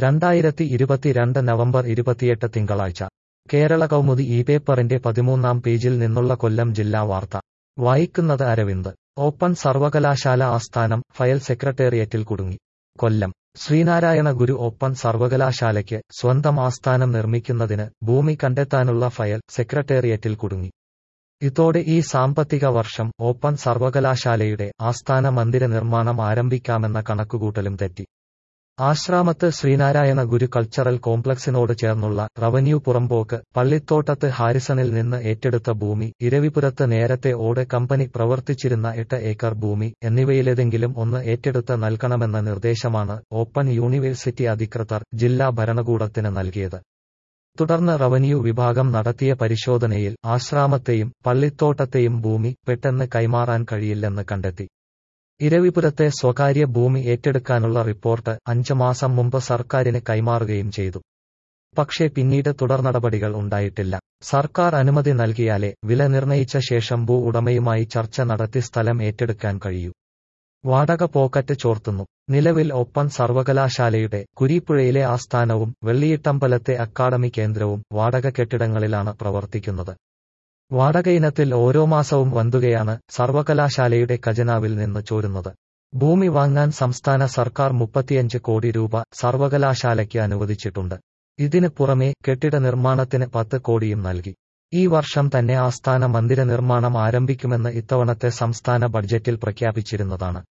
രണ്ടായിരത്തി ഇരുപത്തിരണ്ട് നവംബർ ഇരുപത്തിയെട്ട് തിങ്കളാഴ്ച കേരള കൗമുദി ഈ പേപ്പറിന്റെ പതിമൂന്നാം പേജിൽ നിന്നുള്ള കൊല്ലം ജില്ലാ വാർത്ത വായിക്കുന്നത് അരവിന്ദ് ഓപ്പൺ സർവകലാശാല ആസ്ഥാനം ഫയൽ സെക്രട്ടേറിയറ്റിൽ കുടുങ്ങി കൊല്ലം ശ്രീനാരായണ ഗുരു ഓപ്പൺ സർവകലാശാലയ്ക്ക് സ്വന്തം ആസ്ഥാനം നിർമ്മിക്കുന്നതിന് ഭൂമി കണ്ടെത്താനുള്ള ഫയൽ സെക്രട്ടേറിയറ്റിൽ കുടുങ്ങി ഇതോടെ ഈ സാമ്പത്തിക വർഷം ഓപ്പൺ സർവകലാശാലയുടെ ആസ്ഥാന മന്ദിര നിർമ്മാണം ആരംഭിക്കാമെന്ന കണക്കുകൂട്ടലും തെറ്റി ആശ്രാമത്ത് ശ്രീനാരായണ ഗുരു കൾച്ചറൽ കോംപ്ലക്സിനോട് ചേർന്നുള്ള റവന്യൂ പുറമ്പോക്ക് പള്ളിത്തോട്ടത്ത് ഹാരിസണിൽ നിന്ന് ഏറ്റെടുത്ത ഭൂമി ഇരവിപുരത്ത് നേരത്തെ ഓട് കമ്പനി പ്രവർത്തിച്ചിരുന്ന എട്ട് ഏക്കർ ഭൂമി എന്നിവയിലേതെങ്കിലും ഒന്ന് ഏറ്റെടുത്ത് നൽകണമെന്ന നിർദ്ദേശമാണ് ഓപ്പൺ യൂണിവേഴ്സിറ്റി അധികൃതർ ജില്ലാ ഭരണകൂടത്തിന് നൽകിയത് തുടർന്ന് റവന്യൂ വിഭാഗം നടത്തിയ പരിശോധനയിൽ ആശ്രാമത്തെയും പള്ളിത്തോട്ടത്തെയും ഭൂമി പെട്ടെന്ന് കൈമാറാൻ കഴിയില്ലെന്ന് കണ്ടെത്തി ഇരവിപുരത്തെ സ്വകാര്യ ഭൂമി ഏറ്റെടുക്കാനുള്ള റിപ്പോർട്ട് അഞ്ച് മാസം മുമ്പ് സർക്കാരിന് കൈമാറുകയും ചെയ്തു പക്ഷേ പിന്നീട് തുടർനടപടികൾ ഉണ്ടായിട്ടില്ല സർക്കാർ അനുമതി നൽകിയാലേ വില നിർണയിച്ച ശേഷം ഭൂ ഉടമയുമായി ചർച്ച നടത്തി സ്ഥലം ഏറ്റെടുക്കാൻ കഴിയൂ വാടക പോക്കറ്റ് ചോർത്തുന്നു നിലവിൽ ഓപ്പൺ സർവകലാശാലയുടെ കുരീപ്പുഴയിലെ ആസ്ഥാനവും വെള്ളിയിട്ടമ്പലത്തെ അക്കാഡമി കേന്ദ്രവും വാടക കെട്ടിടങ്ങളിലാണ് പ്രവർത്തിക്കുന്നത് വാടക ഇനത്തിൽ ഓരോ മാസവും വന്തുകയാണ് സർവകലാശാലയുടെ ഖജനാവിൽ നിന്ന് ചോരുന്നത് ഭൂമി വാങ്ങാൻ സംസ്ഥാന സർക്കാർ മുപ്പത്തിയഞ്ച് കോടി രൂപ സർവകലാശാലയ്ക്ക് അനുവദിച്ചിട്ടുണ്ട് ഇതിന് പുറമെ കെട്ടിട നിർമ്മാണത്തിന് പത്ത് കോടിയും നൽകി ഈ വർഷം തന്നെ ആസ്ഥാന മന്ദിര നിർമ്മാണം ആരംഭിക്കുമെന്ന് ഇത്തവണത്തെ സംസ്ഥാന ബഡ്ജറ്റിൽ പ്രഖ്യാപിച്ചിരുന്നതാണ്